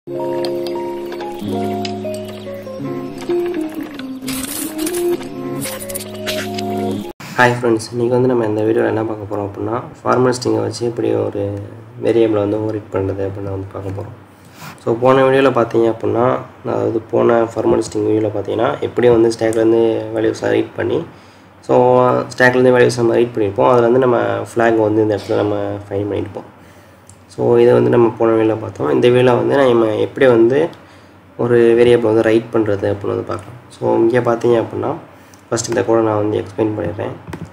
hi friends இன்றைக்கி வந்து நம்ம இந்த வீடியோவில் என்ன பார்க்க போகிறோம் அப்படின்னா ஃபார்மல் ஸ்டிங்கை வச்சு இப்படி ஒரு வேரியபிளை வந்து ஓரிட் பண்ணுறது அப்படின்னு வந்து பார்க்க போகிறோம் ஸோ போன வீடியோவில் பார்த்தீங்க அப்படின்னா அதாவது போன ஃபார்மல் ஸ்டிங் வீடியோவில் பார்த்தீங்கன்னா எப்படி வந்து ஸ்டேக்லேருந்து வேல்யூஸை ரைட் பண்ணி ஸோ ஸ்டேக்லேருந்து வேல்யூஸ் நம்ம ரைட் பண்ணியிருப்போம் அதில் வந்து நம்ம ஃப்ளாக் வந்து இந்த இடத்துல நம்ம ஃபைன் பண்ணியிருப்போம் ஸோ இதை வந்து நம்ம போன வீடியோவில் பார்த்தோம் இந்த வீடியோவில் வந்து நம்ம எப்படி வந்து ஒரு வேரியபிள் வந்து ரைட் பண்ணுறது அப்படின்னு வந்து பார்க்கலாம் ஸோ இங்கே பார்த்தீங்க அப்படின்னா ஃபஸ்ட் இந்த கூட நான் வந்து எக்ஸ்பிளைன் பண்ணிடுறேன்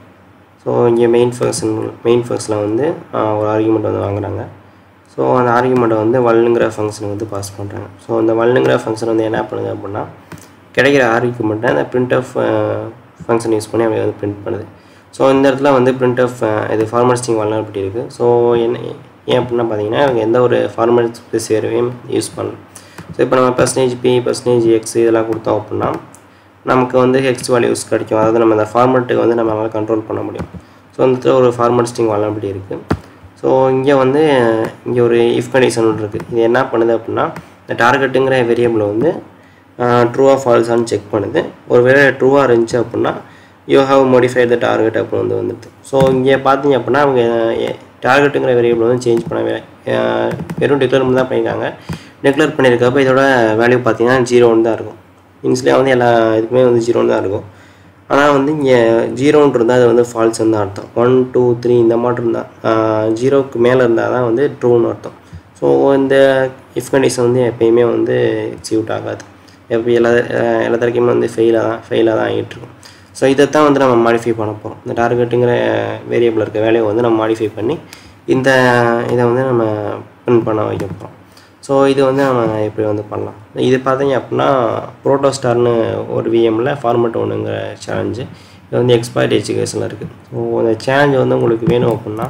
ஸோ இங்கே மெயின் ஃபங்க்ஷன் மெயின் ஃபங்க்ஷனில் வந்து ஆஹ், ஒரு ஆர்குமெண்ட் வந்து வாங்குறாங்க ஸோ அந்த ஆர்குமெண்ட்டை வந்து வல்லுங்கிற ஃபங்க்ஷனுக்கு வந்து பாஸ் பண்ணுறாங்க ஸோ அந்த வல்லுங்கிற ஃபங்க்ஷன் வந்து என்ன பண்ணுது அப்படின்னா கிடைக்கிற ஆர்குமெண்ட்டை அந்த பிரிண்ட் ஆஃப் ஃபங்க்ஷன் யூஸ் பண்ணி அப்படியே வந்து பிரிண்ட் பண்ணுது ஸோ இந்த இடத்துல வந்து பிரிண்ட் ஆஃப் இது ஃபார்மல் ஸ்டிங் வல்னரபிலிட்டி இருக்குது ஸோ என்ன ஏன் அப்படின்னா பார்த்தீங்கன்னா இவங்க எந்த ஒரு ஃபார்மல் ஸ்பெசிஃபையும் யூஸ் பண்ணலாம் ஸோ இப்போ நம்ம பர்சன்டேஜ் பி பர்சன்டேஜ் எக்ஸ் இதெல்லாம் கொடுத்தோம் அப்படின்னா நமக்கு வந்து ஹெக்ஸ் வேல்யூஸ் கிடைக்கும் அதாவது நம்ம அந்த ஃபார்மெட்டுக்கு வந்து நம்மளால் கண்ட்ரோல் பண்ண முடியும் ஸோ இந்த இடத்துல ஒரு ஃபார்மட் ஸ்டிங் வளரபடி இருக்குது ஸோ இங்கே வந்து இங்கே ஒரு இஃப் கண்டிஷன் ஒன்று இருக்குது இது என்ன பண்ணுது அப்படின்னா இந்த டார்கெட்டுங்கிற வேரியபிளை வந்து ட்ரூவாக ஃபால்ஸான்னு செக் பண்ணுது ஒருவேளை ட்ரூவாக இருந்துச்சு அப்படின்னா you have modified the target அப்படின்னு வந்து வந்துடுது ஸோ இங்கே பார்த்தீங்க அப்படின்னா அவங்க டார்கெட்டுங்கிற வேரியபிள் வந்து சேஞ்ச் பண்ணவே அஹ், வெறும் டிக்ளேர் மட்டும் தான் பண்ணியிருக்காங்க டிக்ளேர் பண்ணியிருக்கப்ப இதோட வேல்யூ பார்த்தீங்கன்னா ஜீரோன்னு தான் இருக்கும் இன்ஸ்லேயே வந்து எல்லா இதுக்குமே வந்து ஜீரோன்னு தான் இருக்கும் ஆனால் வந்து இங்கே ஜீரோன்னு இருந்தால் அது வந்து ஃபால்ஸ்ன்னு தான் அர்த்தம் ஒன் டூ த்ரீ இந்த மாதிரி இருந்தால் ஜீரோக்கு மேலே இருந்தால் தான் வந்து ட்ரூன்னு அர்த்தம் ஸோ இந்த இஃப் கண்டிஷன் வந்து எப்பயுமே வந்து எக்ஸிக்யூட் ஆகாது எப்போ எல்லா அஹ் எல்லா தடக்கையுமே வந்து ஃபெயிலாக தான் ஃபெயிலாக தான் ஆகிட்டு இருக்கும் ஸோ இதை தான் வந்து நம்ம மாடிஃபை பண்ண போகிறோம் இந்த டார்கெட்டுங்கிற வேரியபிள் இருக்க வேலையை வந்து நம்ம மாடிஃபை பண்ணி இந்த இதை வந்து நம்ம பிரிண்ட் பண்ண வைக்க போகிறோம் ஸோ இது வந்து நம்ம எப்படி வந்து பண்ணலாம் இது பார்த்தீங்க அப்படின்னா ப்ரோட்டோஸ்டார்னு ஒரு விஎம்மில் ஃபார்மெட் ஒன்றுங்கிற சேலஞ்சு இது வந்து எக்ஸ்பயர்ட் எஜுகேஷனில் இருக்குது ஸோ அந்த சேலஞ்ச் வந்து உங்களுக்கு வேணும் அப்படின்னா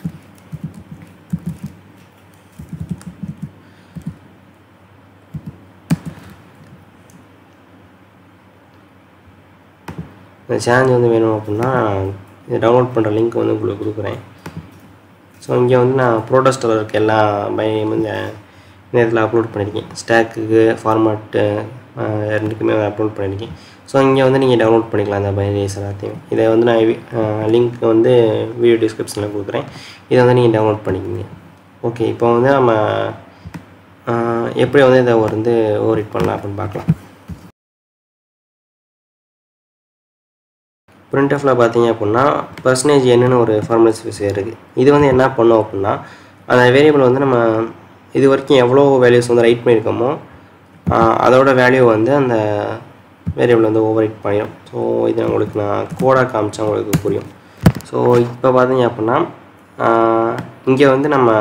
இந்த சேலஞ்ச் வந்து வேணும் அப்படின்னா இதை டவுன்லோட் பண்ணுற லிங்க் வந்து உங்களுக்கு கொடுக்குறேன் ஸோ இங்கே வந்து நான் ப்ரோட்டோஸ்டில் இருக்க எல்லா பையனையும் வந்து நேரத்தில் அப்லோட் பண்ணியிருக்கேன் ஸ்டாக்குக்கு ஃபார்மேட்டு ரெண்டுக்குமே அப்லோட் பண்ணியிருக்கேன் ஸோ இங்கே வந்து நீங்கள் டவுன்லோட் பண்ணிக்கலாம் அந்த பைனரிஸ் எல்லாத்தையும் இதை வந்து நான் லிங்க் வந்து வீடியோ டிஸ்கிரிப்ஷனில் கொடுக்குறேன் இதை வந்து நீங்கள் டவுன்லோட் பண்ணிக்கோங்க ஓகே இப்போ வந்து நம்ம ஆஹ், எப்படி வந்து இதை வந்து ஓவரிட் பண்ணலாம் அப்படின்னு பார்க்கலாம் பிரிண்ட் ஆஃபில் பார்த்தீங்க அப்படின்னா பர்சன்டேஜ் என்னன்னு ஒரு ஃபார்முலா ஸ்பெசிஃபை இருக்குது இது வந்து என்ன பண்ணோம் அப்படின்னா அந்த வேரியபிள் வந்து நம்ம இது வரைக்கும் எவ்வளோ வேல்யூஸ் வந்து ரைட் பண்ணியிருக்கோமோ ஆஹ் அதோட வேல்யூ வந்து அந்த வேரியபிள் வந்து ஓவர் ரைட் பண்ணிடும் ஸோ இது உங்களுக்கு நான் கோடாக காமிச்சா உங்களுக்கு புரியும் ஸோ இப்போ பார்த்தீங்க அப்படின்னா இங்கே வந்து நம்ம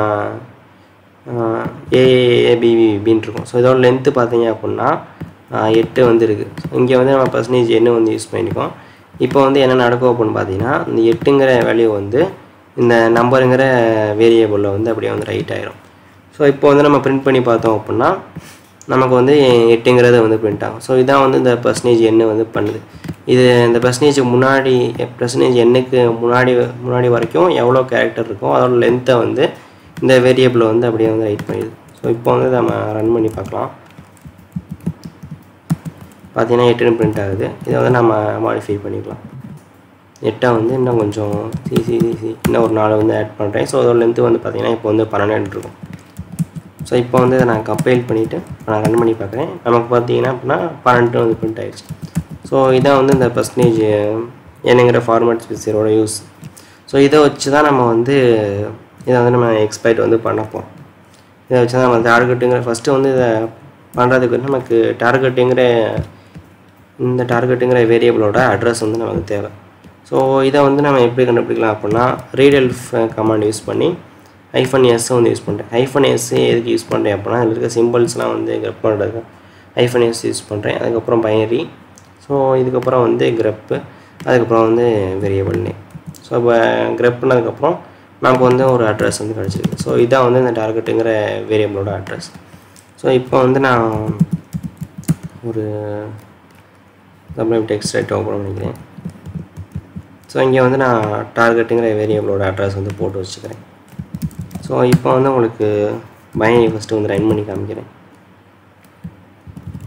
ஏஏபிபின்னு இருக்கும் ஸோ இதோட லென்த்து பார்த்தீங்க அப்படின்னா ஆஹ் எட்டு வந்து இருக்குது இங்கே வந்து நம்ம பர்சன்டேஜ் என்ன வந்து யூஸ் பண்ணியிருக்கோம் இப்போ வந்து என்ன நடக்கும் அப்படின்னு பார்த்தீங்கன்னா இந்த எட்டுங்கிற வேல்யூ வந்து இந்த நம்பருங்கிற வேரியபிளில் வந்து அப்படியே வந்து ரைட் ஆயிரும் ஸோ இப்போ வந்து நம்ம பிரிண்ட் பண்ணி பார்த்தோம் அப்படின்னா நமக்கு வந்து எட்டுங்கிறது வந்து பிரிண்ட் ஆகும் ஸோ இதான் வந்து இந்த பர்சன்டேஜ் எண்ணு வந்து பண்ணுது இது இந்த பர்சன்டேஜ் முன்னாடி பர்சன்டேஜ் எண்ணுக்கு முன்னாடி முன்னாடி வரைக்கும் எவ்வளோ கேரக்டர் இருக்கோ அதோட லென்த்தை வந்து இந்த வேரியபிளை வந்து அப்படியே வந்து ரைட் பண்ணிடுது ஸோ இப்போ வந்து நம்ம ரன் பண்ணி பார்க்கலாம் பார்த்தீங்கன்னா எட்டுன்னு பிரிண்ட் ஆகுது இதை வந்து நம்ம மாடிஃபை பண்ணிக்கலாம் எட்டை வந்து இன்னும் கொஞ்சம் சிசி சிசி இன்னும் ஒரு நாலு வந்து ஆட் பண்ணுறேன் ஸோ அதோட லென்த்து வந்து பார்த்தீங்கன்னா இப்போ வந்து பன்னெண்டு இருக்கும் ஸோ இப்போ வந்து இதை நான் கம்பைல் பண்ணிவிட்டு நான் ரன் பண்ணி பார்க்குறேன் நமக்கு பார்த்தீங்கன்னா அப்படின்னா பன்னெண்டு வந்து பிரிண்ட் ஆயிடுச்சு ஸோ இதான் வந்து இந்த பர்சன்டேஜ் என்னங்கிற ஃபார்மேட் ஸ்பெசியரோட யூஸ் ஸோ இதை வச்சு தான் நம்ம வந்து இதை வந்து நம்ம எக்ஸ்பைட் வந்து பண்ண போகிறோம் இதை வச்சு தான் நம்ம டார்கெட்டுங்கிற ஃபஸ்ட்டு வந்து இதை பண்ணுறதுக்கு வந்து நமக்கு டார்கெட்டுங்கிற இந்த டார்கெட்டுங்கிற வேரியபிளோட அட்ரஸ் வந்து நமக்கு தேவை ஸோ இதை வந்து நம்ம எப்படி கண்டுபிடிக்கலாம் அப்படின்னா ரீடெல்ஃப் கமாண்ட் யூஸ் பண்ணி ஐஃபன் எஸ்ஸை வந்து யூஸ் பண்ணுறேன் ஐஃபன் எஸ் எதுக்கு யூஸ் பண்ணுறேன் அப்படின்னா அதில் இருக்க சிம்பிள்ஸ்லாம் வந்து கிரப் பண்ணுறதுக்கு ஐஃபன் எஸ் யூஸ் பண்ணுறேன் அதுக்கப்புறம் பைனரி ஸோ இதுக்கப்புறம் வந்து கிரப்பு அதுக்கப்புறம் வந்து வேரியபிள் நேம் ஸோ இப்போ கிரப் பண்ணதுக்கப்புறம் நமக்கு வந்து ஒரு அட்ரஸ் வந்து கிடச்சிருக்கு ஸோ இதான் வந்து இந்த டார்கெட்டுங்கிற வேரியபிளோட அட்ரஸ் ஸோ இப்போ வந்து நான் ஒரு சப்ளைம் டெக்ஸ்ட் ரைட் ஓப்பன் பண்ணிக்கிறேன் ஸோ இங்கே வந்து நான் டார்கெட்டுங்கிற வேரியபிளோட அட்ரஸ் வந்து போட்டு வச்சுக்கிறேன் ஸோ இப்போ வந்து உங்களுக்கு பைனரி ஃபஸ்ட்டு வந்து ரன் பண்ணி காமிக்கிறேன்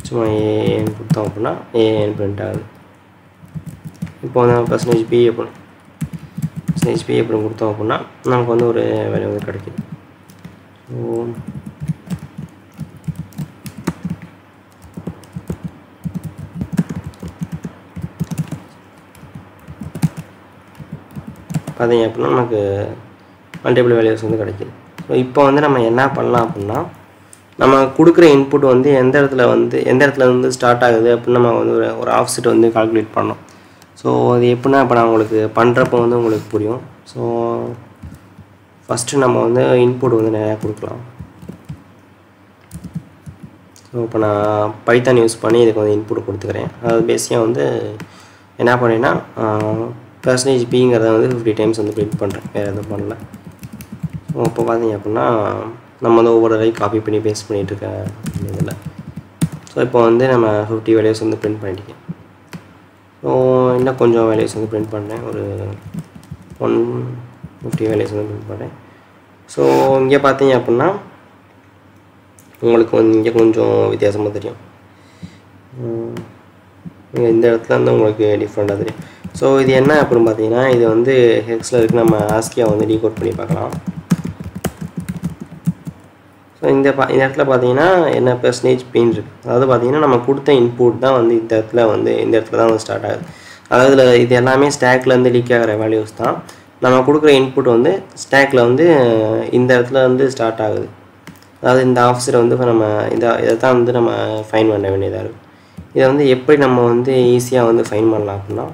சும்மா ஏஏன்னு கொடுத்தோம் அப்படின்னா ஏஏன்னு பிரிண்ட் ஆகுது இப்போ வந்து பர்சன்டேஜ் பி அப்படின்னு பர்சன்டேஜ் பி அப்படின்னு கொடுத்தோம் அப்படின்னா நமக்கு வந்து ஒரு வேல்யூ வந்து கிடைக்குது ஸோ பார்த்தீங்க அப்படின்னா நமக்கு மல்டிபிள் வேல்யூஸ் வந்து கிடைக்கிது ஸோ இப்போ வந்து நம்ம என்ன பண்ணலாம் அப்படின்னா நம்ம கொடுக்குற இன்புட் வந்து எந்த இடத்துல வந்து எந்த இடத்துல வந்து ஸ்டார்ட் ஆகுது அப்படின்னு நம்ம வந்து ஒரு ஒரு ஆஃப்செட் வந்து கால்குலேட் பண்ணோம் ஸோ அது எப்படின்னா இப்போ நான் உங்களுக்கு பண்ணுறப்போ வந்து உங்களுக்கு புரியும் ஸோ ஃபஸ்ட்டு நம்ம வந்து இன்புட் வந்து நிறையா கொடுக்கலாம் ஸோ இப்போ நான் பைத்தான் யூஸ் பண்ணி இதுக்கு வந்து இன்புட் கொடுத்துக்கிறேன் அதாவது பேசிக்காக வந்து என்ன பண்ணேன்னா பர்சன்டேஜ் பிங்கிறத வந்து ஃபிஃப்டி டைம்ஸ் வந்து பிரிண்ட் பண்ணுறேன் வேறு எதுவும் பண்ணல ஸோ இப்போ பார்த்தீங்க அப்படின்னா நம்ம வந்து ஒவ்வொரு தடவை காப்பி பண்ணி பேஸ்ட் பண்ணிகிட்டு இருக்க இதில் ஸோ இப்போ வந்து நம்ம ஃபிஃப்டி வேல்யூஸ் வந்து பிரிண்ட் பண்ணிட்டேன் ஸோ இன்னும் கொஞ்சம் வேல்யூஸ் வந்து பிரிண்ட் பண்ணுறேன் ஒரு ஒன் ஃபிஃப்டி வேல்யூஸ் வந்து பிரிண்ட் பண்ணுறேன் ஸோ இங்கே பார்த்தீங்க அப்படின்னா உங்களுக்கு வந்து இங்கே கொஞ்சம் வித்தியாசமாக தெரியும் உம், இங்க இந்த இடத்துல வந்து உங்களுக்கு டிஃப்ரெண்ட்டாக தெரியும் ஸோ இது என்ன அப்படின்னு பார்த்தீங்கன்னா இது வந்து ஹெக்ஸில் இருக்கு நம்ம ஆஸ்கியா வந்து டீகோட் பண்ணி பார்க்கலாம் ஸோ இந்த பா இந்த இடத்துல பார்த்தீங்கன்னா என்ன பெர்சன்டேஜ் பின் இருக்குது அதாவது பார்த்தீங்கன்னா நம்ம கொடுத்த இன்புட் தான் வந்து இந்த இடத்துல வந்து இந்த இடத்துல தான் வந்து ஸ்டார்ட் ஆகுது அதாவது இதுல இது எல்லாமே ஸ்டாக்லேருந்து லீக் ஆகிற வேல்யூஸ் தான் நம்ம கொடுக்குற இன்புட் வந்து ஸ்டாக்கில் வந்து இந்த இடத்துல வந்து ஸ்டார்ட் ஆகுது அதாவது இந்த ஆஃபீஸரை வந்து இப்ப நம்ம இந்த இதை தான் வந்து நம்ம ஃபைன் பண்ண வேண்டியதாக இருக்குது இதை வந்து எப்படி நம்ம வந்து ஈஸியாக வந்து ஃபைன் பண்ணலாம் அப்படின்னா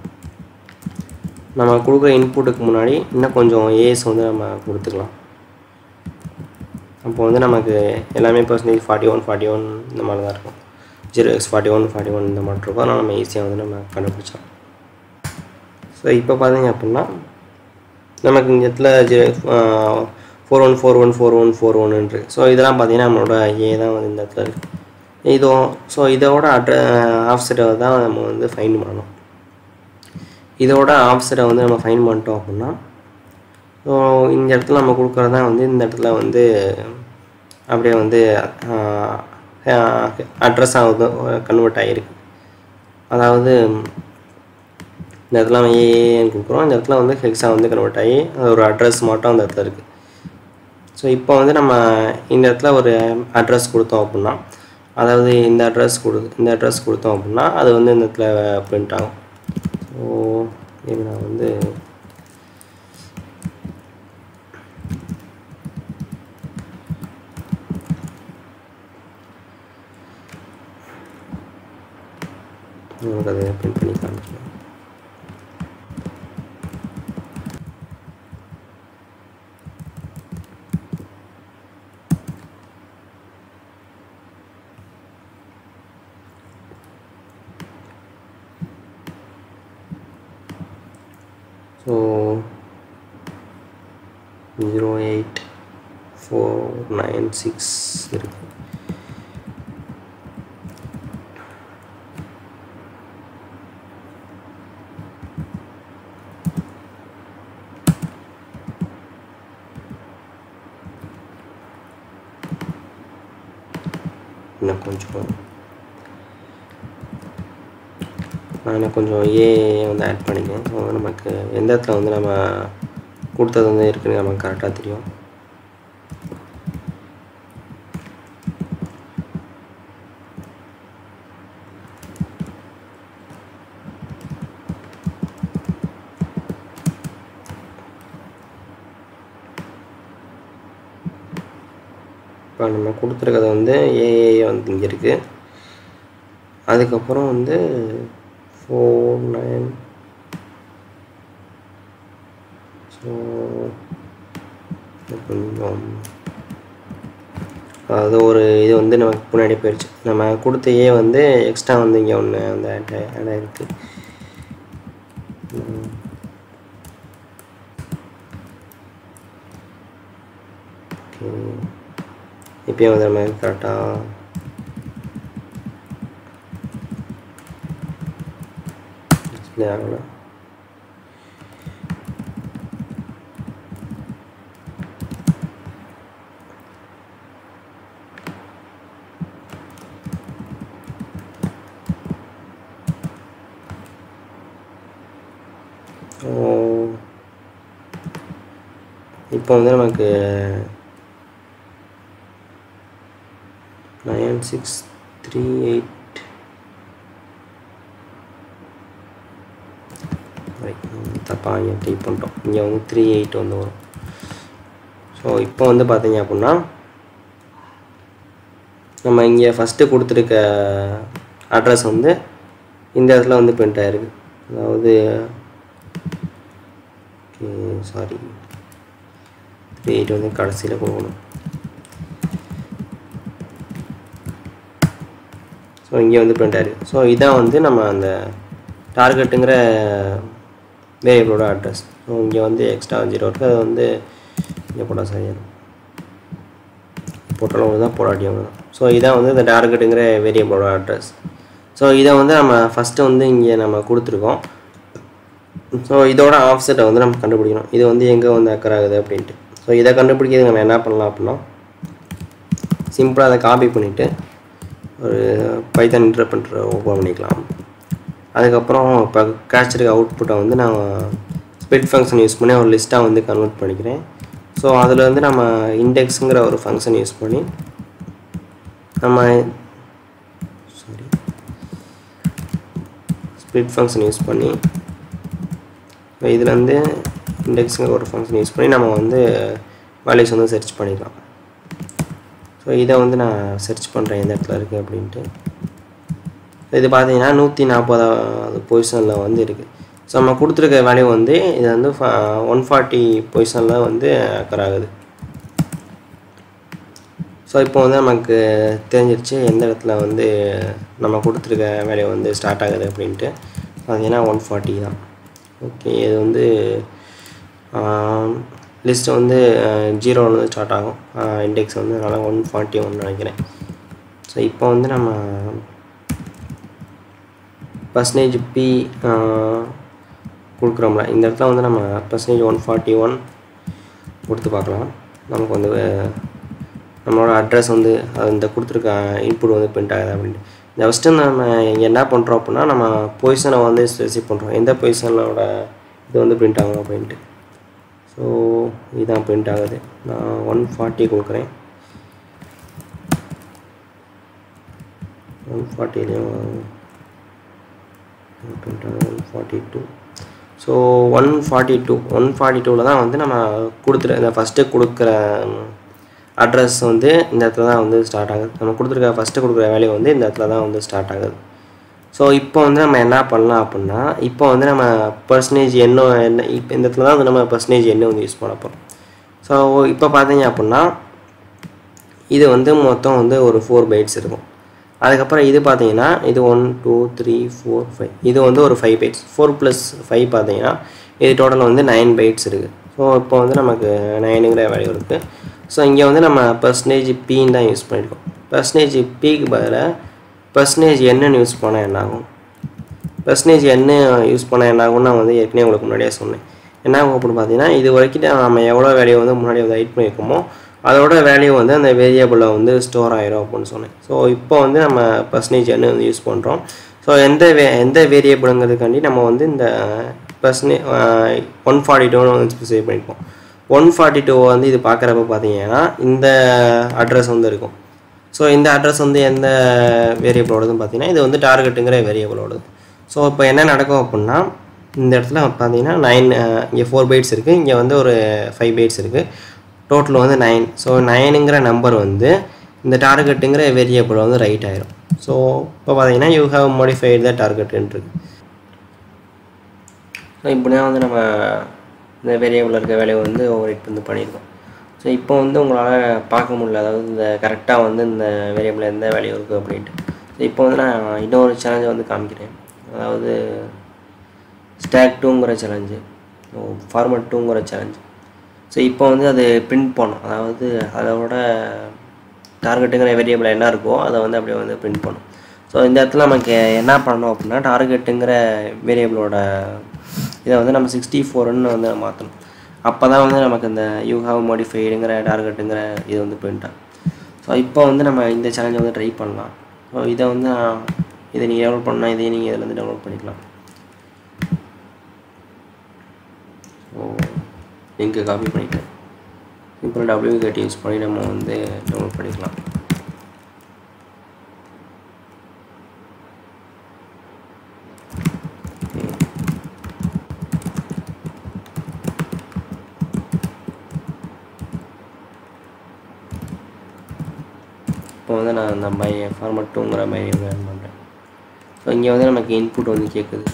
நம்ம கொடுக்குற இன்புட்டுக்கு முன்னாடி இன்னும் கொஞ்சம் ஏஎஸ் வந்து நம்ம கொடுத்துக்கலாம் அப்போ வந்து நமக்கு எல்லாமே percentage forty one forty one இந்த மாதிரி தான் இருக்கும் zero X forty one forty one இந்த மாதிரி இருக்கும் அதனால் நம்ம ஈஸியாக வந்து நம்ம கண்டுபிடிச்சோம் ஸோ இப்போ பார்த்தீங்க அப்படின்னா நமக்கு இந்த இடத்துல zero four one four one four one four ஒன்னுன்று ஸோ இதெல்லாம் பார்த்தீங்கன்னா நம்மளோட ஏ தான் வந்து இந்த இடத்துல இருக்குது இதுவும் ஸோ இதோட அட்ர ஆஃப்செட்டை தான் நம்ம வந்து ஃபைன் பண்ணணும் இதோட ஆஃப்செட்டை வந்து நம்ம ஃபைன் பண்ணிட்டோம் அப்படின்னா ஸோ இந்த இடத்துல நம்ம கொடுக்குறது தான் வந்து இந்த இடத்துல வந்து அப்படியே வந்து அட்ரஸ் ஆகுது கன்வெர்ட் ஆகிருக்கு அதாவது இந்த இடத்துல நம்ம ஏஏன்னு கொடுக்குறோம் இந்த இடத்துல வந்து ஹெக்ஸா வந்து கன்வெர்ட் ஆகி அது ஒரு அட்ரஸ் மட்டும் அந்த இடத்துல இருக்குது ஸோ இப்போ வந்து நம்ம இந்த இடத்துல ஒரு அட்ரஸ் கொடுத்தோம் அப்படின்னா அதாவது இந்த அட்ரஸ் கொடு இந்த அட்ரஸ் கொடுத்தோம் அப்படின்னா அது வந்து இந்த இடத்துல பிரிண்ட் ஆகும் ஸோ இது நான் வந்து உங்களுக்கு அதை பிரிண்ட் பண்ணி காமிக்கிறேன் so zero eight four nine six இருக்கு இன்னும் கொஞ்சம் நான் இன்னும் கொஞ்சம் ஏ வந்து ஆட் பண்ணிக்கேன் ஸோ நமக்கு எந்த இடத்துல வந்து நம்ம கொடுத்தது வந்து இருக்குன்னு நமக்கு கரெக்டாக தெரியும் இப்போ நம்ம கொடுத்துருக்கிறது வந்து ஏஏ வந்து இங்கே இருக்குது அதுக்கப்புறம் வந்து ஃபோர் நைன் ஸோ கொஞ்சம் அது ஒரு இது வந்து நமக்கு முன்னாடி போயிடுச்சு நம்ம கொடுத்த ஏ வந்து எக்ஸ்ட்ரா வந்து இங்கே ஒன்று வந்து ஆட் ஆட் ஆகிருக்கு ஓகே இப்பயும் வந்து நம்ம கரெக்டாக டிஸ்பிளே ஆகலை இப்போ வந்து நமக்கு நைன் சிக்ஸ் த்ரீ எயிட் தப்பாக இங்கே டைப் பண்ணிட்டோம் இங்கே வந்து த்ரீ எயிட் வந்து வரும் ஸோ இப்போ வந்து பார்த்தீங்க அப்படின்னா நம்ம இங்கே ஃபஸ்ட்டு கொடுத்துருக்க அட்ரஸ் வந்து இந்த இடத்துல வந்து பிரிண்ட் ஆகிருக்கு அதாவது ஓகே சாரி த்ரீ எயிட் வந்து கடைசியில் கொடுக்கணும் ஸோ இங்கே வந்து பிரிண்ட் ஆயிருக்கு ஸோ இதான் வந்து நம்ம அந்த டார்கெட்டுங்கிற வேரியபிளோட அட்ரஸ் ஸோ இங்கே வந்து எக்ஸ்ட்ரா ஜீரோ இருக்குது அது வந்து இங்கே போட்டால் சரியாக போட்டாலும் ஒன்று தான் போடாட்டியும் ஒன்று தான் ஸோ இதான் வந்து இந்த டார்கெட்டுங்கிற வேரியபிளோட அட்ரஸ் ஸோ இதை வந்து நம்ம ஃபஸ்ட்டு வந்து இங்கே நம்ம கொடுத்துருக்கோம் ஸோ இதோட ஆஃப்செட்டை வந்து நம்ம கண்டுபிடிக்கணும் இது வந்து எங்கே வந்து அக்கர் ஆகுது அப்படின்ட்டு ஸோ இதை கண்டுபிடிக்கிறது நம்ம என்ன பண்ணலாம் அப்படின்னா சிம்பிளாக அதை காப்பி பண்ணிவிட்டு ஒரு பைத்தான் இன்டர்பிரட்டரை ஓப்பன் பண்ணிக்கலாம் அதுக்கப்புறம் இப்போ கேட்சிருக்க அவுட்புட்டை வந்து நான் ஸ்பிட் ஃபங்க்ஷன் யூஸ் பண்ணி ஒரு லிஸ்ட்டாக வந்து கன்வெர்ட் பண்ணிக்கிறேன் ஸோ அதில் வந்து நம்ம இண்டெக்ஸுங்கிற ஒரு ஃபங்க்ஷன் யூஸ் பண்ணி நம்ம சாரி ஸ்பிட் ஃபங்க்ஷன் யூஸ் பண்ணி இப்போ இதில் வந்து இண்டெக்ஸுங்கிற ஒரு ஃபங்க்ஷன் யூஸ் பண்ணி நம்ம வந்து வேல்யூஸ் வந்து சர்ச் பண்ணிக்கலாம் ஸோ இதை வந்து நான் சர்ச் பண்ணுறேன் எந்த இடத்துல இருக்குது அப்படின்ட்டு இது பார்த்தீங்கன்னா நூற்றி நாற்பதாவது பொசிஷனில் வந்து இருக்குது ஸோ நம்ம கொடுத்துருக்க வேல்யூ வந்து இது வந்து ஒன் ஃபார்ட்டி பொசிஷனில் வந்து அக்கர் ஆகுது ஸோ இப்போ வந்து நமக்கு தெரிஞ்சிருச்சு எந்த இடத்துல வந்து நம்ம கொடுத்துருக்க வேல்யூ வந்து ஸ்டார்ட் ஆகுது அப்படின்ட்டு பார்த்தீங்கன்னா ஒன் ஃபார்ட்டி தான் ஓகே இது வந்து லிஸ்ட்டு வந்து ஜீரோவில் வந்து ஸ்டார்ட் ஆகும் இண்டெக்ஸ் வந்து அதனால் ஒன் ஃபார்ட்டி ஒன் நினைக்கிறேன் ஸோ இப்போ வந்து நம்ம பர்சன்டேஜ் பி கொடுக்குறோம்ல இந்த இடத்துல வந்து நம்ம பர்சன்டேஜ் ஒன் ஃபார்ட்டி ஒன் கொடுத்து பார்க்கலாம் நமக்கு வந்து நம்மளோட அட்ரஸ் வந்து அது இந்த கொடுத்துருக்க இன்புட் வந்து பிரிண்ட் ஆகுது அப்படின்ட்டு இந்த ஃபஸ்ட்டு நம்ம இங்கே என்ன பண்ணுறோம் அப்படின்னா நம்ம பொசிஷனை வந்து ஸ்பெசிஃபை பண்ணுறோம் எந்த பொசிஷனோட இது வந்து பிரிண்ட் ஆகும் அப்படின்ட்டு ஸோ இதுதான் பிரிண்ட் ஆகுது நான் ஒன் ஃபார்ட்டி கொடுக்குறேன் ஒன் ஃபார்ட்டிலையும் one forty two so one forty two one forty டூவில் தான் வந்து நம்ம கொடுத்துரு இந்த ஃபஸ்ட்டு கொடுக்குற அட்ரஸ் வந்து இந்த இடத்துல தான் வந்து ஸ்டார்ட் ஆகுது நம்ம கொடுத்துருக்க ஃபஸ்ட்டு கொடுக்குற வேல்யூ வந்து இந்த இடத்துல தான் வந்து ஸ்டார்ட் ஆகுது ஸோ இப்போ வந்து நம்ம என்ன பண்ணலாம் அப்படின்னா இப்போ வந்து நம்ம பர்சன்டேஜ் என்ன என்ன இப்போ இந்த இடத்துல தான் வந்து நம்ம பர்சன்டேஜ் என்ன வந்து யூஸ் பண்ண போகிறோம் ஸோ இப்போ பார்த்தீங்க அப்படின்னா இது வந்து மொத்தம் வந்து ஒரு ஃபோர் பைட்ஸ் இருக்கும் அதுக்கப்புறம் இது பார்த்தீங்கன்னா இது one two three four five இது வந்து ஒரு five bytes four plus five பார்த்தீங்கன்னா இது டோட்டல் வந்து நைன் பைட்ஸ் இருக்குது ஸோ இப்போ வந்து நமக்கு நைனுங்கிற வேல்யூ இருக்குது ஸோ இங்கே வந்து நம்ம பர்சன்டேஜ் பின்னு தான் யூஸ் பண்ணியிருக்கோம் பர்சன்டேஜ் பிக்கு பதிலாக பர்சன்டேஜ் என்னன்னு யூஸ் பண்ணால் என்ன ஆகும் பர்சன்டேஜ் என்ன யூஸ் பண்ணால் என்ன ஆகும்னு நான் வந்து ஏற்கனவே உங்களுக்கு முன்னாடியே சொன்னேன் என்ன ஆகும் அப்படின்னு பார்த்தீங்கன்னா இது வரைக்கும் நம்ம எவ்வளோ வேல்யூ வந்து முன்னாடி வந்து ஹைட் பண்ணியிருக்கோமோ அதோட வேல்யூ வந்து அந்த வேரியபிளில் வந்து ஸ்டோர் ஆயிரும் அப்படின்னு சொன்னேன் ஸோ இப்போ வந்து நம்ம பர்சன்டேஜ் என்ன வந்து யூஸ் பண்ணுறோம் ஸோ எந்த வே எந்த வேரியபிளுங்கிறதுக்காண்டி நம்ம வந்து இந்த பர்சனே ஒன் ஃபார்ட்டி டூன்னு வந்து ஸ்பெசிஃபை பண்ணிப்போம் ஒன் ஃபார்ட்டி டூ வந்து இது பார்க்குறப்ப பார்த்தீங்கன்னா இந்த அட்ரஸ் வந்து இருக்கும் ஸோ இந்த அட்ரஸ் வந்து எந்த வேரியபிளோடதுன்னு பார்த்தீங்கன்னா இது வந்து டார்கெட்டுங்கிற வேரியபிளோடது ஸோ இப்போ என்ன நடக்கும் அப்படின்னா இந்த இடத்துல பார்த்தீங்கன்னா நைன் இங்கே ஃபோர் பைட்ஸ் இருக்குது இங்கே வந்து ஒரு ஃபைவ் பைட்ஸ் இருக்குது டோட்டல் வந்து நைன் ஸோ நைனுங்கிற நம்பர் வந்து இந்த டார்கெட்டுங்கிற வேரியபிள் வந்து ரைட் ஆயிரும் ஸோ இப்போ பார்த்தீங்கன்னா யூ ஹாவ் மாடிஃபைட் த டார்கெட்டுன்றது ஸோ இப்படியா வந்து நம்ம இந்த வேரியபிளில் இருக்க வேலையை வந்து ஓவர் ரைட் வந்து பண்ணியிருக்கோம் ஸோ இப்போ வந்து உங்களால் பார்க்க முடியல அதாவது இந்த கரெக்டாக வந்து இந்த வேரியபிளில் எந்த வேல்யூ இருக்குது அப்படின்ட்டு ஸோ இப்போ வந்து நான் இன்னொரு சேலஞ்சை வந்து காமிக்கிறேன் அதாவது ஸ்டாக் டூங்கிற சேலஞ்சு ஃபார்மட் டூங்கிற சேலஞ்சு ஸோ இப்போ வந்து அது பிரிண்ட் பண்ணும் அதாவது அதோட டார்கெட்டுங்கிற வேரியபிள் என்ன இருக்கோ அதை வந்து அப்படியே வந்து பிரிண்ட் பண்ணும் ஸோ இந்த இடத்துல நமக்கு என்ன பண்ணணும் அப்படின்னா டார்கெட்டுங்கிற வேரியபிளோட இதை வந்து நம்ம சிக்ஸ்டி ஃபோர்னு வந்து மாற்றணும் அப்போ தான் வந்து நமக்கு இந்த யூ ஹாவ் மாடிஃபைடுங்கிற டார்கெட்டுங்கிற இது வந்து பிரிண்ட் ஆகும் ஸோ இப்போ வந்து நம்ம இந்த சேலஞ்சை வந்து ட்ரை பண்ணலாம் ஸோ இதை வந்து நான் இதை நீங்கள் டெவலப் பண்ணால் இதையும் நீங்கள் இதில் வந்து டெவலப் பண்ணிக்கலாம் ஸோ லிங்க்கை காப்பி பண்ணிட்டேன் இப்போ டபிள்யூ கேட் யூஸ் பண்ணி நம்ம வந்து டவுன்லோட் பண்ணிக்கலாம் இப்போ வந்து நான் அந்த மை ஃபார்மட் டூங்கிற மாதிரி வந்து ஆட் பண்ணுறேன் ஸோ இங்கே வந்து நமக்கு இன்புட் வந்து கேட்குது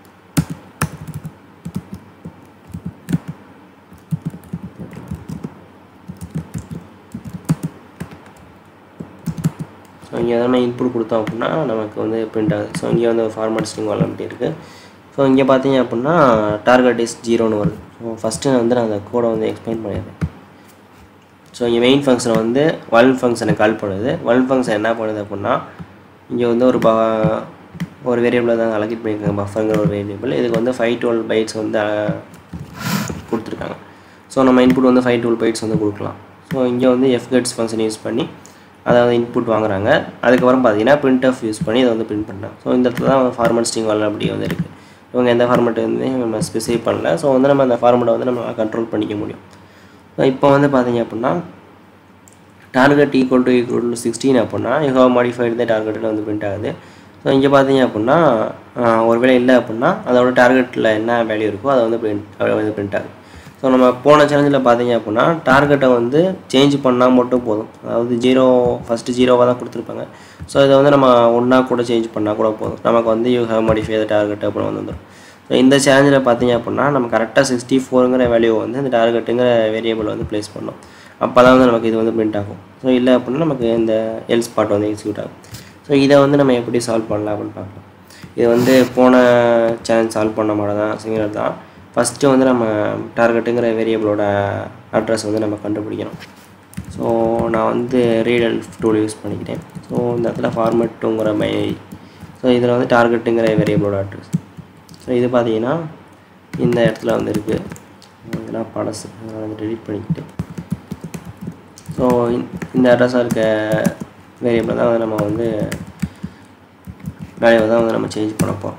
ஸோ இங்கே எதனா இன்புட் கொடுத்தோம் அப்படின்னா நமக்கு வந்து பிரிண்ட் ஆகுது ஸோ இங்கே வந்து ஃபார்மட் ஸ்ட்ரிங் வரலாம்ட்டு இருக்குது ஸோ இங்கே பார்த்தீங்க அப்படின்னா டார்கெட் இஸ் ஜீரோன்னு வருது ஸோ ஃபஸ்ட்டு வந்து நான் அந்த கோடை வந்து எக்ஸ்பிளைன் பண்ணிடுறேன் ஸோ இங்கே மெயின் ஃபங்க்ஷனை வந்து வல் ஃபங்க்ஷனை கால் பண்ணுது வல் ஃபங்க்ஷன் என்ன பண்ணுது அப்படின்னா இங்கே வந்து ஒரு ப ஒரு வேரியபிளை தான் அலகேட் பண்ணியிருக்காங்க பஃபருங்கிற ஒரு வேரியபிள் இதுக்கு வந்து ஃபைவ் டுவெல் பைட்ஸ் வந்து கொடுத்துருக்காங்க ஸோ நம்ம இன்புட் வந்து ஃபைவ் டுவெல் பைட்ஸ் வந்து கொடுக்கலாம் ஸோ இங்கே வந்து எஃப்கெட்ஸ் ஃபங்க்ஷன் யூஸ் பண்ணி அதாவது இன்புட் வாங்குறாங்க அதுக்கப்புறம் பார்த்தீங்கன்னா பிரிண்ட் ஆஃப் யூஸ் பண்ணி இதை வந்து பிரிண்ட் பண்ணுறாங்க ஸோ இந்த இடத்துல தான் ஃபார்மட் ஸ்ட்ரிங் வரல அப்படி வந்து இருக்குது இவங்க எந்த ஃபார்மெட் வந்து நம்ம ஸ்பெசிஃபை பண்ணல ஸோ வந்து நம்ம அந்த ஃபார்மெட்டை வந்து நம்ம கண்ட்ரோல் பண்ணிக்க முடியும் ஸோ இப்போ வந்து பார்த்தீங்க அப்படின்னா target equal to equal to sixteen அப்படின்னா யூ ஹவ் மாடிஃபைடு த டார்கெட்டில் வந்து பிரிண்ட் ஆகுது ஸோ இங்கே பார்த்தீங்க அப்படின்னா ஒருவேளை இல்லை அப்படின்னா அதோட டார்கெட்டில் என்ன வேல்யூ இருக்கோ அதை வந்து பிரிண்ட் வந்து பிரிண்ட் ஆகுது ஸோ நம்ம போன சேலஞ்சில் பார்த்தீங்க அப்படின்னா டார்கெட்டை வந்து சேஞ்ச் பண்ணால் மட்டும் போதும் அதாவது ஜீரோ ஃபஸ்ட்டு ஜீரோவாக தான் கொடுத்துருப்பாங்க ஸோ இதை வந்து நம்ம ஒன்றா கூட சேஞ்ச் பண்ணால் கூட போதும் நமக்கு வந்து you have modify the target அப்படின்னு வந்து வந்துடும் ஸோ இந்த சேலஞ்சில் பார்த்தீங்க அப்படின்னா நம்ம கரெக்டாக சிக்ஸ்டி ஃபோருங்கிற வேல்யூ வந்து இந்த டார்கெட்டுங்கிற வேரியபிள் வந்து ப்ளேஸ் பண்ணோம் அப்போ தான் வந்து நமக்கு இது வந்து பிரிண்ட் ஆகும் ஸோ இல்லை அப்படின்னா நமக்கு இந்த எல்ஸ் பார்ட் வந்து எக்ஸிக்யூட் ஆகும் ஸோ இதை வந்து நம்ம எப்படி சால்வ் பண்ணலாம் அப்படின்னு பார்க்கலாம் இது வந்து போன சேலஞ்ச் சால்வ் பண்ண மாதிரி தான் சிங்கிளர் தான் ஃபஸ்ட்டு வந்து நம்ம டார்கெட்டுங்கிற வேரியபிளோட அட்ரஸ் வந்து நம்ம கண்டுபிடிக்கணும் ஸோ நான் வந்து ரீட் அண்ட் டூல் யூஸ் பண்ணிக்கிட்டேன் ஸோ இந்த இடத்துல ஃபார்மெட் டூங்கிற மை ஸோ இதில் வந்து டார்கெட்டுங்கிற வேரியபிளோட அட்ரஸ் ஸோ இது பார்த்தீங்கன்னா இந்த இடத்துல வந்து இருக்குது இதெல்லாம் பழசு நான் வந்து டெலிட் பண்ணிக்கிட்டு ஸோ இந்த அட்ரஸாக இருக்க வேரியபிள் தான் வந்து நம்ம வந்து வேலையை தான் வந்து நம்ம சேஞ்ச் பண்ண போகிறோம்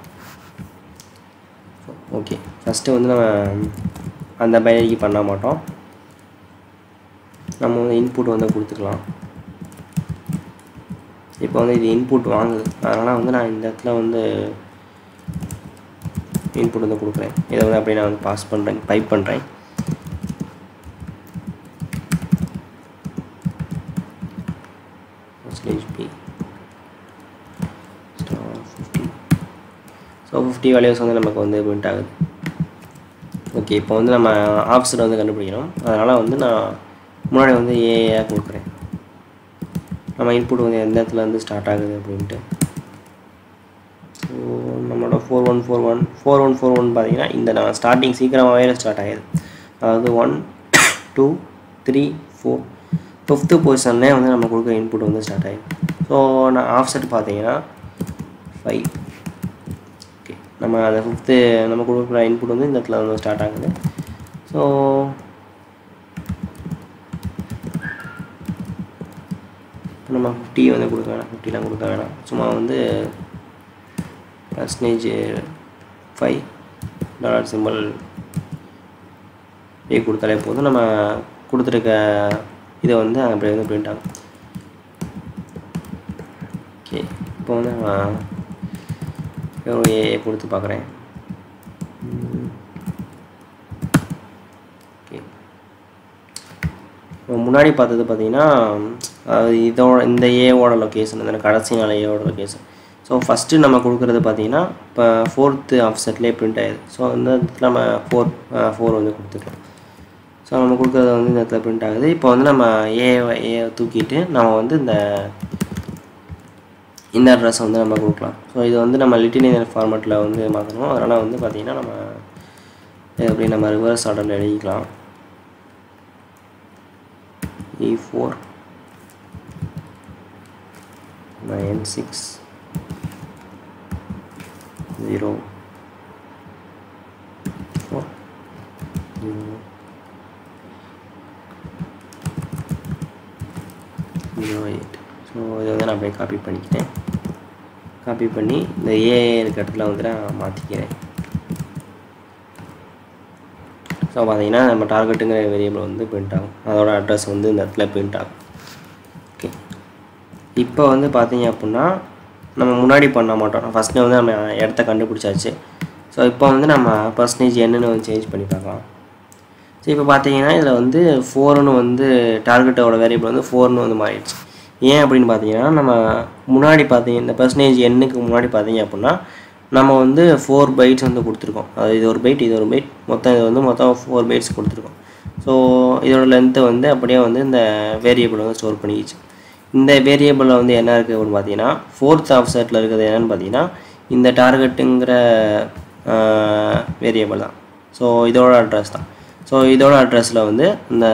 ஓகே ஃபஸ்ட்டு வந்து நம்ம அந்த பைனரிக்கு பண்ண மாட்டோம் நம்ம வந்து இன்புட் வந்து கொடுத்துக்கலாம் இப்போ வந்து இது இன்புட் வாங்குது அதனால் வந்து நான் இந்த இடத்துல வந்து இன்புட் வந்து கொடுக்குறேன் இதை வந்து அப்படியே நான் வந்து பாஸ் பண்ணுறேன் டைப் பண்ணுறேன் P star fifty so fifty values வந்து நமக்கு வந்து பிரிண்ட் ஆகுது ஓகே இப்போ வந்து நம்ம ஆப்ஷன் வந்து கண்டுபிடிக்கணும் அதனால் வந்து நான் முன்னாடி வந்து ஏஏயாக கொடுக்குறேன் நம்ம இன்புட் வந்து எந்த இடத்துல வந்து ஸ்டார்ட் ஆகுது அப்படின்ட்டு ஸோ நம்மளோட four one four one four one four one பார்த்தீங்கன்னா இந்த நான் ஸ்டார்டிங் சீக்கிரமாகவே ஸ்டார்ட் ஆகிடுது அதாவது one two three four fifth பொசிஷன்லேயே வந்து நம்ம கொடுக்குற இன்புட் வந்து ஸ்டார்ட் ஆகிடும் ஸோ நான் ஆஃப் செட் பார்த்தீங்கன்னா ஃபைவ் ஓகே நம்ம அந்த ஃபிஃப்த்து நம்ம கொடுக்குற இன்புட் வந்து இந்த இடத்துல வந்து ஸ்டார்ட் ஆகுது ஸோ நம்ம ஃபிஃப்டி வந்து கொடுக்க வேணாம் ஃபிஃப்டிலாம் கொடுக்க வேணாம் சும்மா வந்து percentage five dollar simple pay கொடுத்தாலே போதும் நம்ம கொடுத்துருக்க இதை வந்து அப்படியே வந்து பிரிண்ட் ஆகும் ஓகே இப்போ வந்து நான் ஒரு ஏ கொடுத்து பார்க்குறேன் ஓகே இப்போ முன்னாடி பார்த்தது பார்த்தீங்கன்னா அதாவது இதோட இந்த ஏவோட லொக்கேஷன் இந்த கடைசி நாள் ஏவோட லொக்கேஷன் ஸோ ஃபஸ்ட்டு நம்ம கொடுக்குறது பார்த்தீங்கன்னா இப்போ ஃபோர்த்து ஆஃப்செட்லேயே பிரிண்ட் ஆயிடுது ஸோ இந்த இடத்துல நம்ம ஃபோர் ஃபோர் வந்து கொடுத்துக்கலாம் ஸோ நம்ம கொடுக்குறது வந்து இந்த இடத்துல பிரிண்ட் ஆகுது இப்போ வந்து நம்ம ஏ ஏ தூக்கிட்டு நம்ம வந்து இந்த இந்த அட்ரஸ் வந்து நம்ம கொடுக்கலாம் ஸோ இது வந்து நம்ம லிட்டினியர் ஃபார்மேட்டில் வந்து மாற்றணும் அதனால் வந்து பார்த்திங்கன்னா நம்ம இது எப்படி நம்ம ரிவர்ஸ் ஆர்டரில் எழுதிக்கலாம் E four nine six zero four zero zero eight so இதை வந்து நான் அப்படியே காப்பி பண்ணிக்கிட்டேன் காப்பி பண்ணி இந்த ஏ இருக்க இடத்துல வந்து நான் மாற்றிக்கிறேன் ஸோ பார்த்தீங்கன்னா நம்ம டார்கெட்டுங்கிற வேரியபிள் வந்து பிரிண்ட் ஆகும் அதோட அட்ரஸ் வந்து இந்த இடத்துல பிரிண்ட் ஆகும் ஓகே இப்போ வந்து பார்த்தீங்க அப்படின்னா நம்ம முன்னாடி பண்ண மாட்டோம் ஃபஸ்ட்டு வந்து நம்ம இடத்த கண்டுபிடிச்சாச்சு ஸோ இப்போ வந்து நம்ம பர்சன்டேஜ் என்னன்னு வந்து சேஞ்ச் பண்ணி பார்க்கலாம் ஸோ இப்போ பார்த்தீங்கன்னா இதில் வந்து ஃபோர்னு வந்து டார்கெட்டோட வேரியபிள் வந்து ஃபோர்னு வந்து மாறிடுச்சு ஏன் அப்படின்னு பார்த்தீங்கன்னா நம்ம முன்னாடி பார்த்தீங்க இந்த பர்சன்டேஜ் எண்ணுக்கு முன்னாடி பார்த்தீங்க அப்படின்னா நம்ம வந்து ஃபோர் பைட்ஸ் வந்து கொடுத்துருக்கோம் அதாவது இது ஒரு பைட் இது ஒரு பைட் மொத்தம் இது வந்து மொத்தம் ஃபோர் பைட்ஸ் கொடுத்துருக்கோம் ஸோ இதோட லென்த்தை வந்து அப்படியே வந்து இந்த வேரியபிள் வந்து ஸ்டோர் பண்ணிக்கிச்சு இந்த வேரியபிளில் வந்து என்ன இருக்குது அப்படின்னு பார்த்தீங்கன்னா ஃபோர்த் ஆஃப்செட்டில் இருக்கிறது என்னென்னு பார்த்தீங்கன்னா இந்த டார்கெட்டுங்கிற வேரியபிள் தான் ஸோ இதோட அட்ரஸ் தான் ஸோ இதோட அட்ரஸில் வந்து இந்த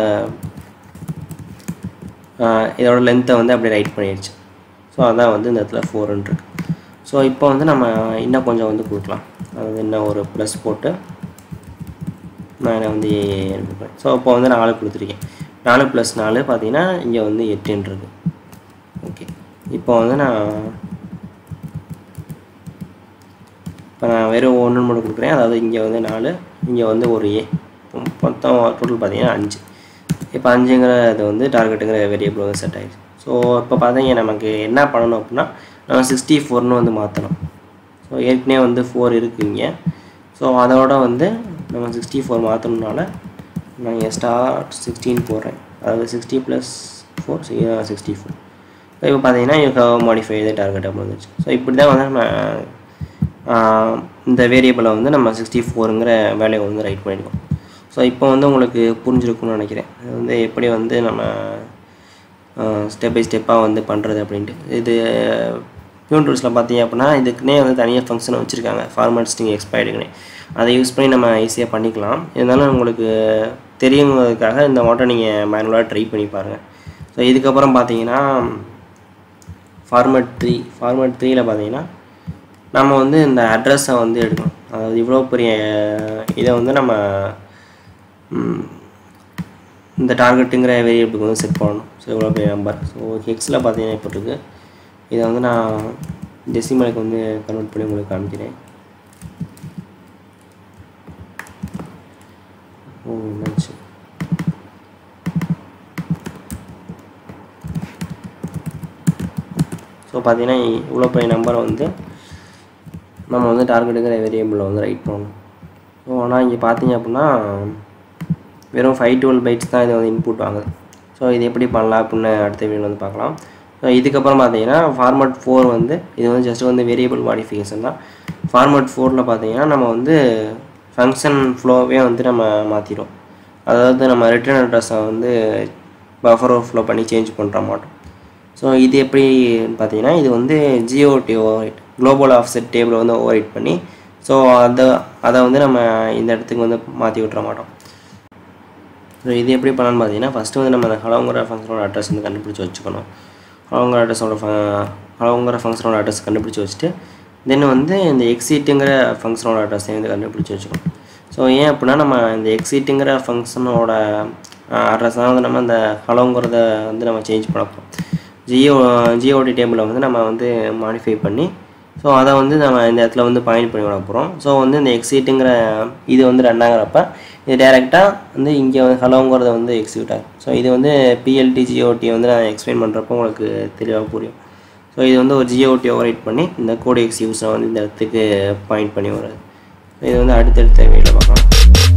ஆஹ் இதோட லென்த்தை வந்து அப்படியே ரைட் பண்ணிடுச்சு ஸோ அதான் வந்து இந்த இடத்துல ஃபோர்னு இருக்கு ஸோ இப்போ வந்து நம்ம இன்னும் கொஞ்சம் வந்து கொடுக்கலாம் அதாவது இன்னும் ஒரு ப்ளஸ் போட்டு நான் வந்து எடுத்துப்பேன் ஸோ இப்போ வந்து நாலு கொடுத்துருக்கேன் நாலு ப்ளஸ் நாலு பார்த்தீங்கன்னா இங்கே வந்து எட்டுன்னு இருக்கு ஓகே இப்போ வந்து நான் இப்போ நான் வெறும் ஒன்று மட்டும் கொடுக்குறேன் அதாவது இங்கே வந்து நாலு இங்கே வந்து ஒரு ஏ மொத்தம் டோட்டல் பார்த்தீங்கன்னா அஞ்சு இப்போ அஞ்சுங்கிற இது வந்து டார்கெட்டுங்கிற வேரியபிள் வந்து செட் ஆயிடுச்சு ஸோ இப்போ பார்த்தீங்க நமக்கு என்ன பண்ணணும் அப்படின்னா நம்ம சிக்ஸ்டி ஃபோர்னு வந்து மாற்றணும் ஸோ ஏற்கனவே வந்து ஃபோர் இருக்குங்க ஸோ அதோட வந்து நம்ம சிக்ஸ்டி ஃபோர் மாற்றணுனால நான் இங்கே ஸ்டார்ட் சிக்ஸ்டீன் போடுறேன் அதாவது sixty plus four sixty four so இப்போ பார்த்தீங்கன்னா you have modify the target அப்படின்னு வந்துச்சு ஸோ இப்படி தான் வந்து நம்ம ஆஹ், இந்த வேரியபிளை வந்து நம்ம சிக்ஸ்டி ஃபோருங்கிற வேலையை வந்து ரைட் பண்ணிடுவோம் ஸோ இப்போ வந்து உங்களுக்கு புரிஞ்சிருக்கும்னு நினைக்கிறேன் அது வந்து எப்படி வந்து நம்ம ஸ்டெப் பை ஸ்டெப்பாக வந்து பண்ணுறது அப்படின்ட்டு இது பியூன்டூல்ஸில் பார்த்தீங்க அப்படின்னா இதுக்குன்னே வந்து தனியாக ஃபங்க்ஷன் வச்சுருக்காங்க ஃபார்மேட் ஸ்டிங் எக்ஸ்பைர்டுக்குனே அதை யூஸ் பண்ணி நம்ம ஈஸியாக பண்ணிக்கலாம் இருந்தாலும் உங்களுக்கு தெரியுங்கிறதுக்காக இந்த மாட்டம் நீங்கள் மேனுவலாக ட்ரை பண்ணி பாருங்கள் ஸோ இதுக்கப்புறம் பார்த்தீங்கன்னா ஃபார்மேட் த்ரீ ஃபார்மேட் த்ரீயில் பார்த்தீங்கன்னா நம்ம வந்து இந்த அட்ரஸை வந்து எடுக்கணும் அதாவது இவ்வளோ பெரிய இதை வந்து நம்ம ம், இந்த டார்கெட்டுங்கிற வேரியபிளுக்கு வந்து செட் பண்ணணும் ஸோ இவ்வளோ பெரிய நம்பர் ஸோ ஹெக்ஸில் பார்த்தீங்கன்னா இப்போ இருக்குது இதை வந்து நான் டெசிமலுக்கு வந்து கன்வெர்ட் பண்ணி உங்களுக்கு காமிக்கிறேன் ஓ என்னாச்சு ஸோ பார்த்தீங்கன்னா இவ்வளோ பெரிய நம்பரை வந்து நம்ம வந்து டார்கெட்டுங்கிற வேரியபிளில் வந்து ரைட் பண்ணணும் ஸோ ஆனால் இங்கே பார்த்தீங்க அப்படின்னா வெறும் ஃபைவ் டுவெல் பைட்ஸ் தான் இது வந்து இன்புட் வாங்குது ஸோ இது எப்படி பண்ணலாம் அப்படின்னு அடுத்த வீடியோ வந்து பார்க்கலாம் ஸோ இதுக்கப்புறம் பார்த்தீங்கன்னா ஃபார்மட் ஃபோர் வந்து இது வந்து ஜஸ்ட் வந்து வேரியபிள் மாடிஃபிகேஷன் தான் ஃபார்மட் ஃபோரில் பார்த்தீங்கன்னா நம்ம வந்து ஃபங்க்ஷன் ஃப்ளோவே வந்து நம்ம மாற்றிடும் அதாவது நம்ம ரிட்டர்ன் அட்ரஸை வந்து பஃபர் ஃப்ளோ பண்ணி சேஞ்ச் பண்ணுற மாட்டோம் ஸோ இது எப்படி பார்த்தீங்கன்னா இது வந்து ஜிஓடி ஓவரைட் குளோபல் ஆஃப்செட் டேபிளை வந்து ஓவரைட் பண்ணி ஸோ அதை அதை வந்து நம்ம இந்த இடத்துக்கு வந்து மாற்றி விட்டுற மாட்டோம் ஸோ இது எப்படி பண்ணலான்னு பார்த்தீங்கன்னா ஃபஸ்ட்டு வந்து நம்ம அந்த ஹலோங்கிற ஃபங்க்ஷனோட அட்ரஸ் வந்து கண்டுபிடிச்சி வச்சுக்கணும் ஹலோங்கிற அட்ரஸோட ஹலோங்கிற ஃபங்க்ஷனோட அட்ரஸ் கண்டுபிடிச்சி வச்சுட்டு தென் வந்து இந்த எக்ஸிட்டுங்கிற ஃபங்க்ஷனோட அட்ரஸை வந்து கண்டுபிடிச்சி வச்சுக்கணும் ஸோ ஏன் அப்படின்னா நம்ம இந்த எக்ஸிட்டுங்கிற ஃபங்க்ஷனோட அட்ரஸ் தான் வந்து நம்ம இந்த ஹலோங்கிறத வந்து நம்ம சேஞ்ச் பண்ண போகிறோம் ஜியோ ஜியோடி டேபிளை வந்து நம்ம வந்து மாடிஃபை பண்ணி ஸோ அதை வந்து நம்ம இந்த இடத்துல வந்து பாயிண்ட் பண்ணி விட போகிறோம் ஸோ வந்து இந்த எக்ஸிட்டுங்கிற இது வந்து ரன் ஆகிறப்ப இது டேரெக்டாக வந்து இங்கே வந்து ஹலோங்கிறத வந்து எக்ஸிக்யூட் ஆகும் ஸோ இது வந்து பிஎல்டி ஜிஓடி வந்து நான் எக்ஸ்பிளைன் பண்ணுறப்போ உங்களுக்கு தெளிவாக புரியும் ஸோ இது வந்து ஒரு ஜிஓடி ஓவரைட் பண்ணி இந்த கோடு எக்ஸ் யூஸை வந்து இந்த இடத்துக்கு பாயிண்ட் பண்ணி வர்றது இது வந்து அடுத்தடுத்த வீடியோவில் பார்க்கலாம்